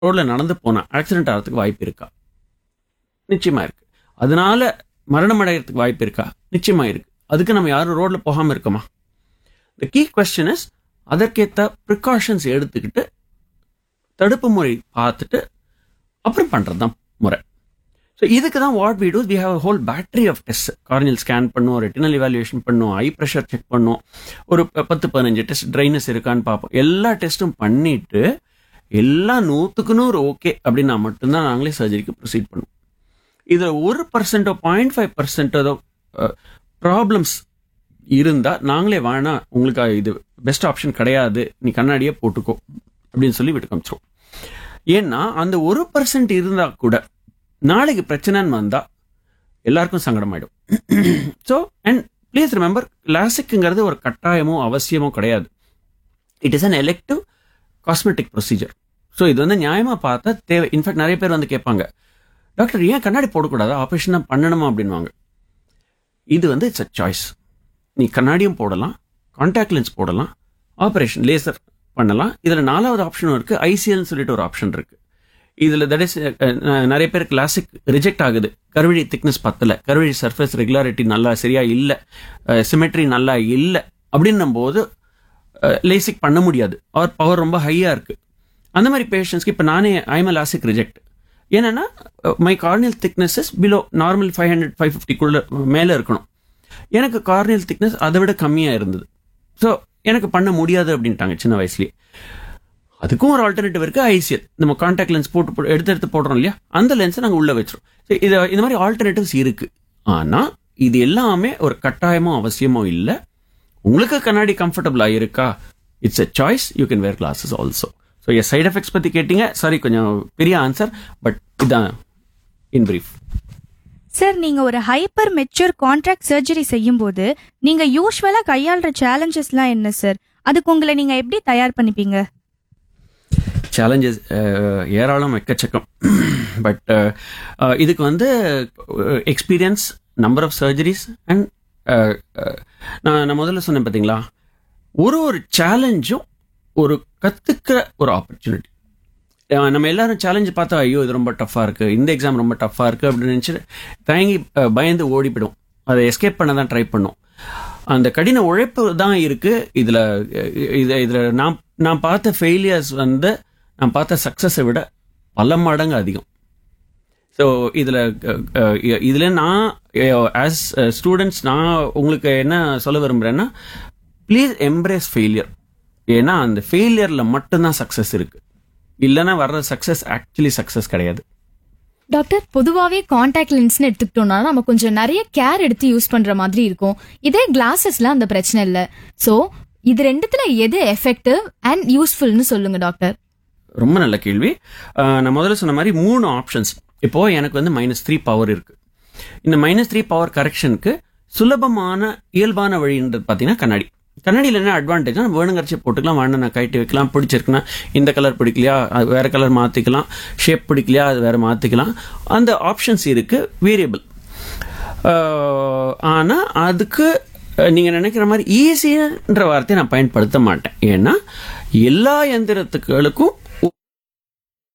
ரோட்ல நடந்து போனா ஆக்சிடென்ட் ஆகிறதுக்கு வாய்ப்பு இருக்கா நிச்சயமா இருக்கு அதனால மரணம் அடைகிறதுக்கு வாய்ப்பு இருக்கா நிச்சயமா இருக்கு அதுக்கு நம்ம யாரும் ரோட்ல போகாம இருக்கோமா த கீ கொஸ்டின் இஸ் அதற்கேற்ற ப்ரிகாஷன்ஸ் எடுத்துக்கிட்டு தடுப்பு முறை பார்த்துட்டு அப்புறம் பண்ணுறது தான் முறை ஸோ இதுக்கு தான் what we do we have whole battery of test corneal scan பண்ணுவோம் ரெட்டினல் இவாலுவேஷன் பண்ணுவோம் ஐ ப்ரெஷர் செக் பண்ணுவோம் ஒரு ப- பத்து பதினஞ்சு டெஸ்ட் ட்ரைனஸ் இருக்கான்னு பார்ப்போம் எல்லா டெஸ்ட்டும் பண்ணிட்டு எல்லாம் நூற்றுக்கு நூறு ஓகே அப்படின்னா மட்டும்தான் நாங்களே சர்ஜரிக்கு ப்ரொசீட் பண்ணுவோம் இதில் ஒரு percent point five percent problems இருந்தால் நாங்களே வேணா உங்களுக்கு இது பெஸ்ட் ஆப்ஷன் கிடையாது நீ கண்ணாடியே போட்டுக்கோ அப்படின்னு சொல்லி விட்டு காமிச்சிருவோம் ஏன்னா அந்த ஒரு பர்சன்ட் இருந்தால் கூட நாளைக்கு பிரச்சனைன்னு வந்தால் எல்லாருக்கும் சங்கடமாயிடும் ஸோ அண்ட் ப்ளீஸ் ரிமெம்பர் கிளாசிக்குங்கிறது ஒரு கட்டாயமோ அவசியமோ கிடையாது it is an elective cosmetic procedure so இது வந்து நியாயமாக பார்த்தா தேவை இன்ஃபேக்ட் நிறைய பேர் வந்து கேட்பாங்க டாக்டர் ஏன் கண்ணாடி போடக்கூடாதா ஆப்ரேஷன் தான் பண்ணணுமா அப்படின்வாங்க இது வந்து இட்ஸ் அ சாய்ஸ் நீ கண்ணாடியும் போடலாம் கான்டாக்ட் லென்ஸ் போடலாம் ஆப்ரேஷன் லேசர் பண்ணலாம் இதில் நாலாவது ஆப்ஷனும் இருக்குது ஐசிஎல்னு சொல்லிட்டு ஒரு ஆப்ஷன் இருக்குது இதில் தட் இஸ் நிறைய பேர் கிளாசிக் ரிஜெக்ட் ஆகுது கருவழி திக்னஸ் பத்தல கருவழி சர்ஃபேஸ் ரெகுலாரிட்டி நல்லா சரியா இல்லை சிமெட்ரி நல்லா இல்லை அப்படின்னும் போது லேசிக் பண்ண முடியாது அவர் பவர் ரொம்ப ஹையாக இருக்கு அந்த மாதிரி பேஷண்ட்ஸ்க்கு இப்போ நானே ஐஎம் லாசிக் ரிஜெக்ட் என்னன்னா my corneal thickness is below normal five hundred five ஃபிஃப்டிக்குள்ள மேலே இருக்கணும் எனக்கு கார்னியல் திக்னஸ் அதை விட கம்மியாக இருந்தது ஸோ எனக்கு பண்ண முடியாது அப்படின்ட்டாங்க சின்ன வயசுலேயே அதுக்கும் ஒரு ஆல்டர்னேட்டிவ் இருக்கு ஐசிஎல் நம்ம கான்டாக்ட் லென்ஸ் போட்டு போ- எடுத்து எடுத்து போடுறோம் இல்லையா அந்த லென்ஸை நாங்கள் உள்ள வச்சிரும் So, இது இந்த மாதிரி ஆல்டர்னேட்டிவ்ஸ் இருக்கு ஆனால் இது எல்லாமே ஒரு கட்டாயமோ அவசியமோ இல்லை உங்களுக்கு கண்ணாடி கம்ஃபர்டபுளாக இருக்கா it's a choice you can wear glasses also so என் சைட் எஃபெக்ட்ஸ் பற்றி கேட்டீங்க சாரி கொஞ்சம் பெரிய ஆன்சர் பட் இதான் இன் பிரீஃப் சார் நீங்க ஒரு ஹைப்பர் மெச்சூர் கான்ட்ராக்ட் சர்ஜரி செய்யும்போது நீங்க யூஸ்வலா கையாளுற சேலஞ்சஸ்லாம் என்ன சார் அதுக்கு உங்களை நீங்க எப்படி தயார் பண்ணிப்பீங்க சேலஞ்சஸ் ஏராளம் எக்கச்சக்கம் பட் இதுக்கு வந்து experience number of surgeries and நான் நான் முதல்ல சொன்னேன் பார்த்தீங்களா ஒரு ஒரு சேலஞ்சும் ஒரு கற்றுக்கிற ஒரு ஆப்பர்ச்சுனிட்டி நம்ம எல்லாரும் சேலஞ்சு பார்த்தா ஐயோ இது ரொம்ப டஃப்பாக இருக்குது இந்த எக்ஸாம் ரொம்ப டஃப்பாக இருக்குது அப்படின்னு நினச்சிட்டு தயங்கி அஹ், பயந்து ஓடிப்பிடும் அதை எஸ்கேப் பண்ண தான் ட்ரை பண்ணும் அந்த கடின உழைப்பு தான் இருக்குது இதில் இது இதில் நான் நான் பார்த்த ஃபெயிலியர்ஸ் வந்து நான் பார்த்த சக்ஸஸை விட பல மடங்கு அதிகம் ஸோ இதில் இதில் நான் ஆஸ் ஸ்டூடெண்ட்ஸ் நான் உங்களுக்கு என்ன சொல்ல விரும்புகிறேன்னா ப்ளீஸ் எம்ப்ரேஸ் ஃபெயிலியர் ஏன்னா அந்த ஃபெயிலியரில் மட்டும்தான் சக்ஸஸ் இருக்குது இல்லைன்னா வர்ற சக்ஸஸ் ஆக்சுவலி சக்ஸஸ் கிடையாது டாக்டர் பொதுவாவே காண்டாக்ட் லென்ஸ்னு எடுத்துக்கிட்டோம்னா நம்ம கொஞ்சம் நிறைய கேர் எடுத்து யூஸ் பண்ற மாதிரி இருக்கும் இதே கிளாஸஸ்ல அந்த பிரச்சனை இல்ல சோ இது ரெண்டுத்துல எது எஃபெக்டிவ் அண்ட் யூஸ்ஃபுல்னு சொல்லுங்க டாக்டர் ரொம்ப நல்ல கேள்வி அஹ், நான் முதல்ல சொன்ன மாதிரி மூணு ஆப்ஷன்ஸ் இப்போ எனக்கு வந்து மைனஸ் த்ரீ பவர் இருக்கு இந்த மைனஸ் த்ரீ பவர் கரெக்ஷனுக்கு சுலபமான இயல்பான வழின்றது பார்த்தீங்கன்னா கண்ணாடி கண்ணாடியில் என்ன அட்வான்டேஜ் நம்ம வேணுங்கரிச்சு போட்டுக்கலாம் வேணும் நான் கைட்டு வைக்கலாம் பிடிச்சிருக்குன்னா இந்த கலர் பிடிக்கலையா அது வேற கலர் மாற்றிக்கலாம் ஷேப் பிடிக்கலையா அது வேற மாற்றிக்கலாம் அந்த ஆப்ஷன்ஸ் இருக்கு வேரியபிள் ஆனால் அதுக்கு அஹ், நீங்க நினைக்கிற மாதிரி ஈஸின்ற வார்த்தையை நான் பயன்படுத்த மாட்டேன் ஏன்னா எல்லா எந்திரத்துக்களுக்கும்